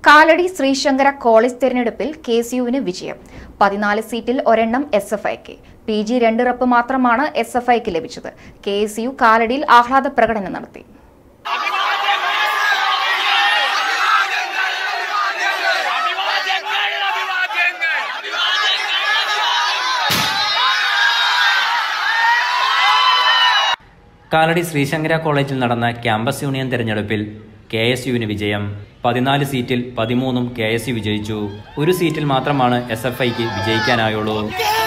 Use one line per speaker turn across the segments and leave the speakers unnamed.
Kalady Sreesankara college തെരഞ്ഞെടുപ്പിൽ K C യുവിന് വിജയം പതിനാല് സീറ്റിൽ ഒരെണ്ണം എസ് എഫ് ഐക്ക് പി ജി രണ്ട് റപ്പ് മാത്രമാണ് എസ് എഫ് ഐക്ക് ലഭിച്ചത് കെ എസ് യു കാലടിയിൽ ആഹ്ലാദ പ്രകടനം നടത്തി
അഭിവാദ്യങ്ങൾ അഭിവാദ്യങ്ങൾ
കാലടി ശ്രീശങ്കര കോളേജിൽ നടന്ന ക്യാമ്പസ് യൂണിയൻ തെരഞ്ഞെടുപ്പിൽ കെ എസ് യുവിന് വിജയം പതിനാല് സീറ്റിൽ പതിമൂന്നും കെ എസ് യു വിജയിച്ചു ഒരു സീറ്റിൽ മാത്രമാണ് എസ് എഫ് ഐക്ക് വിജയിക്കാനായുള്ളൂ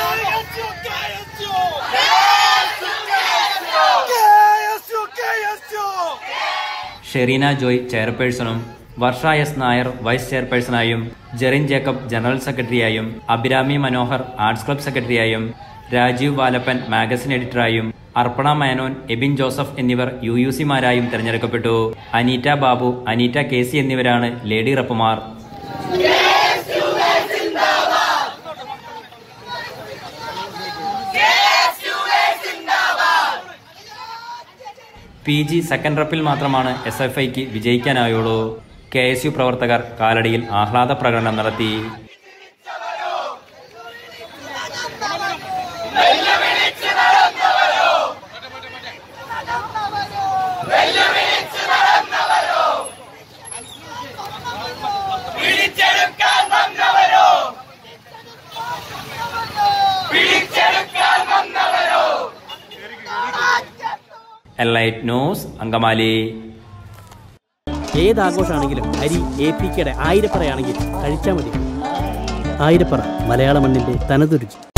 ഷെറീന ജോയ് ചെയർപേഴ്സണും വർഷ എസ് നായർ വൈസ് ചെയർപേഴ്സണായും ജെറിൻ ജേക്കബ് ജനറൽ സെക്രട്ടറിയായും അഭിരാമി മനോഹർ ആർട്സ് ക്ലബ് സെക്രട്ടറിയായും രാജീവ് വാലപ്പൻ മാഗസിൻ എഡിറ്ററായും അർപ്പണ മേനോൻ എബിൻ ജോസഫ് എന്നിവർ യു യു സിമാരായും തെരഞ്ഞെടുക്കപ്പെട്ടു അനീറ്റ ബാബു അനീറ്റ കെ സി എന്നിവരാണ് ലേഡി റപ്പുമാർ പി ജി സെക്കൻഡ് റപ്പിൽ മാത്രമാണ് എസ് എഫ് ഐക്ക് വിജയിക്കാനായുള്ളൂ കെ എസ് യു പ്രവർത്തകർ കാലടിയിൽ ആഹ്ലാദ പ്രകടനം നടത്തി
പിടിച്ചെടുക്കാൻ വന്നവരോ പിടിച്ചെടുക്കാൻ വന്നവരോ
എലൈറ്റ് ന്യൂസ് അങ്കമാലി
ഏത് ആഘോഷമാണെങ്കിലും അരി എ പി കെയുടെ ആയിരപ്പറയാണെങ്കിൽ കഴിച്ചാൽ മതി ആയിരപ്പറ മലയാള മണ്ണിന്റെ തനതുരുചി